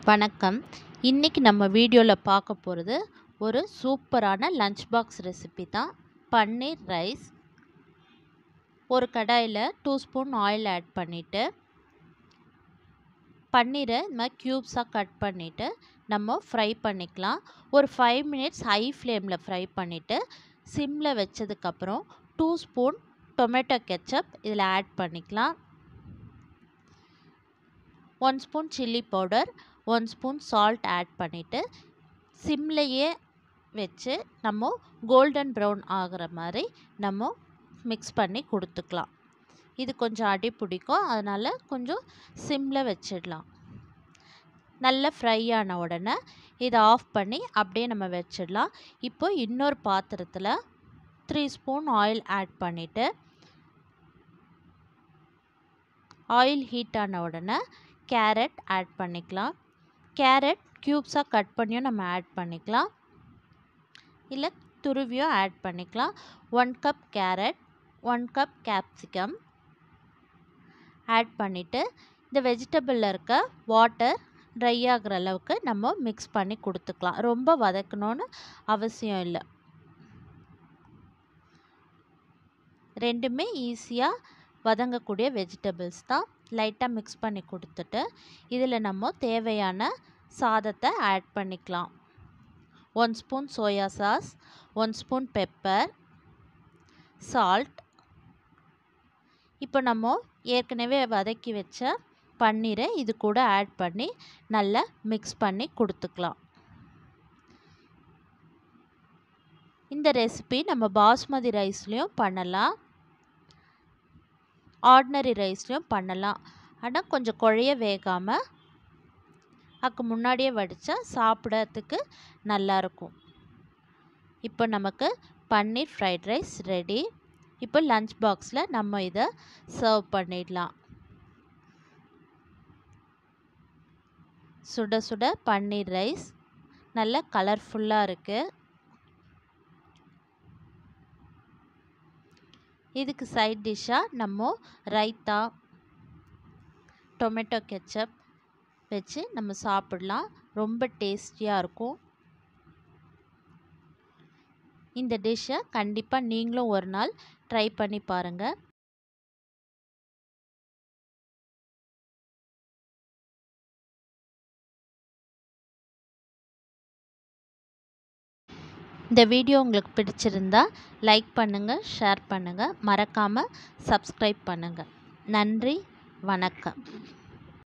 வணக்கம் இன்றைக்கி நம்ம வீடியோவில் பார்க்க போகிறது ஒரு சூப்பரான லஞ்ச் பாக்ஸ் ரெசிபி தான் பன்னீர் ரைஸ் ஒரு கடாயில் டூ ஸ்பூன் ஆயில் ஆட் பண்ணிவிட்டு பன்னீரை இந்த மாதிரி க்யூப்ஸாக கட் பண்ணிவிட்டு நம்ம ஃப்ரை பண்ணிக்கலாம் ஒரு ஃபைவ் மினிட்ஸ் ஹை ஃப்ளேமில் ஃப்ரை பண்ணிவிட்டு சிம்மில் வச்சதுக்கப்புறம் டூ ஸ்பூன் டொமேட்டோ கெச்சப் இதில் ஆட் பண்ணிக்கலாம் one spoon chilli powder one spoon salt add பண்ணிவிட்டு சிம்லையே வச்சு நம்ம கோல்டன் ப்ரௌன் ஆகிற மாதிரி நம்ம மிக்ஸ் பண்ணி கொடுத்துக்கலாம் இது கொஞ்சம் அடி பிடிக்கும் அதனால் கொஞ்சம் சிம்மில் வச்சிடலாம் நல்லா ஃப்ரை ஆன உடனே இதை ஆஃப் பண்ணி அப்படியே நம்ம வச்சிடலாம் இப்போ இன்னொரு பாத்திரத்தில் த்ரீ ஸ்பூன் ஆயில் ஆட் பண்ணிவிட்டு ஆயில் ஹீட் ஆன உடனே கேரட் ஆட் பண்ணிக்கலாம் கேரட் க்யூப்ஸாக கட் பண்ணியும் நம்ம ஆட் பண்ணிக்கலாம் இல்லை துருவியும் ஆட் பண்ணிக்கலாம் one cup carrot one cup capsicum add பண்ணிவிட்டு இந்த வெஜிடபிளில் இருக்க வாட்டர் ட்ரை ஆகிற அளவுக்கு நம்ம மிக்ஸ் பண்ணி கொடுத்துக்கலாம் ரொம்ப வதக்கணும்னு அவசியம் இல்லை ரெண்டுமே ஈஸியாக வதங்கக்கூடிய வெஜிடபிள்ஸ் தான் லைட்டாக மிக்ஸ் பண்ணி கொடுத்துட்டு இதில் நம்ம தேவையான சாதத்தை ஆட் பண்ணிக்கலாம் one spoon soya sauce one spoon pepper salt இப்போ நம்ம ஏற்கனவே வதக்கி வச்ச பன்னீரை இது கூட ஆட் பண்ணி நல்லா மிக்ஸ் பண்ணி கொடுத்துக்கலாம் இந்த ரெசிபி நம்ம பாஸ்மதி ரைஸ்லேயும் பண்ணலாம் ஆர்டினரி ரைஸ்லையும் பண்ணலாம் ஆனால் கொஞ்சம் குழைய வேகாமல் அதுக்கு முன்னாடியே வடித்தா சாப்பிட்றதுக்கு நல்லாயிருக்கும் இப்போ நமக்கு பன்னீர் ஃப்ரைட் ரைஸ் ரெடி இப்போ லஞ்ச் பாக்ஸில் நம்ம இதை சர்வ் பண்ணிடலாம் சுட சுட பன்னீர் ரைஸ் நல்ல கலர்ஃபுல்லாக இருக்குது இதுக்கு சைட் டிஷ்ஷாக நம்ம ரைத்தா டொமேட்டோ கெச்சப் வச்சு நம்ம சாப்பிடலாம் ரொம்ப டேஸ்டியாக இருக்கும் இந்த டிஷ்ஷை கண்டிப்பாக நீங்களும் ஒரு நாள் ட்ரை பண்ணி பாருங்கள் இந்த வீடியோ உங்களுக்கு பிடிச்சிருந்தா லைக் பண்ணுங்கள் ஷேர் பண்ணுங்கள் மறக்காமல் சப்ஸ்கிரைப் பண்ணுங்கள் நன்றி வணக்கம்